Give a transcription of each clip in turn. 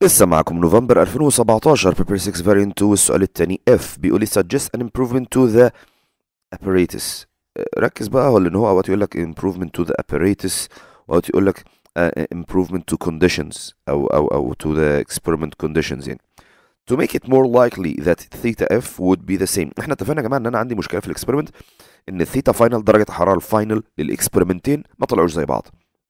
لسه معكم نوفمبر 2017 بيبر 6 فارينت 2 والسؤال الثاني اف بيقول لي suggest an improvement to the apparatus آه، ركز بقى هو لان هو اوقات يقول لك improvement to the apparatus واوقات يقول لك آه، improvement to conditions او او او to the experiment conditions يعني to make it more likely that theta f would be the same احنا اتفقنا يا جماعه ان انا عندي مشكله في الاكسبيرمنت ان الثيتا فاينل درجه الحراره الفاينل للاكسبيرمنتين ما طلعوش زي بعض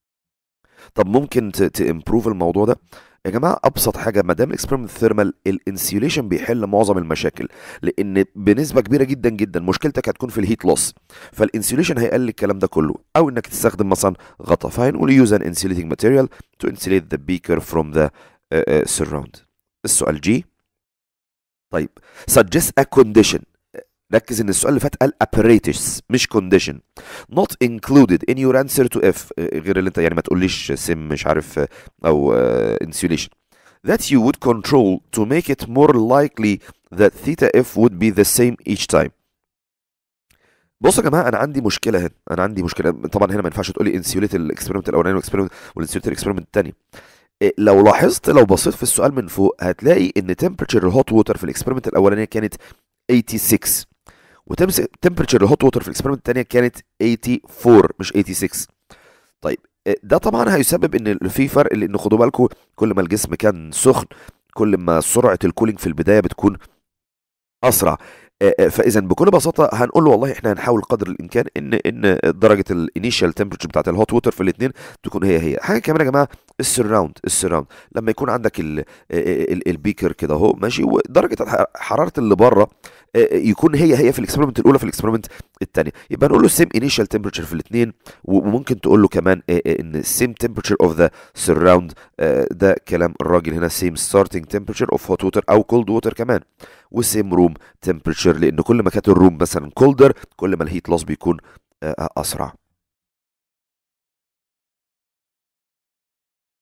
طب ممكن تمبروف الموضوع ده يا جماعه ابسط حاجه ما دام الاكسبيرمنت ثيرمال الانسيوليشن بيحل معظم المشاكل لان بنسبه كبيره جدا جدا مشكلتك هتكون في الهيت لوس فالانسيوليشن هيقلل الكلام ده كله او انك تستخدم مثلا غطا فهنقول يوز ان انسيوليتنج ماتيريال تو انسيليت ذا بيكر فروم ذا سراوند السؤال جي طيب suggest a condition ركز ان السؤال اللي فات قال apparatus مش condition not included in your answer to F آه، غير اللي انت يعني ما تقوليش سم مش عارف آه، او آه، insulation that you would control to make it more likely that theta F would be the same each time بصوا يا جماعه انا عندي مشكله هنا انا عندي مشكله طبعا هنا ما ينفعش تقول لي انسيوليت الاكسبيرمنت الاولاني والاكسبيرمنت والانسيوليت الاكسبيرمنت الثاني لو لاحظت لو بصيت في السؤال من فوق هتلاقي ان temperature الهوت ووتر في الاكسبيرمنت الاولانيه كانت 86 وتمبرتشر الهوت ووتر في الاكسبيرمنت الثانيه كانت 84 مش 86 طيب آه، ده طبعا هيسبب ان في فرق لان خدوا بالكم كل ما الجسم كان سخن كل ما سرعه الكولينج في البدايه بتكون اسرع آه، آه، فاذا بكل بساطه هنقول له والله احنا هنحاول قدر الامكان ان ان درجه الانيشال تمبرتشر بتاعت الهوت ووتر في الاثنين تكون هي هي حاجه كمان يا جماعه السراوند السراوند لما يكون عندك ال- ال- البيكر كده اهو ماشي ودرجه الح- حراره اللي بره يكون هي هي في الاكسبيرمنت الاولى في الاكسبيرمنت الثانيه يبقى نقول له سيم انيشال تمبرتشر في الاثنين وممكن تقول له كمان آه، آه، ان سيم تمبرتشر اوف ذا سراوند ده كلام الراجل هنا سيم ستارتنج تمبرتشر اوف هوت ووتر او كولد ووتر كمان وسيم روم تمبرتشر لان كل ما كانت الروم مثلا كولدر كل ما الهيت لوس بيكون آه، اسرع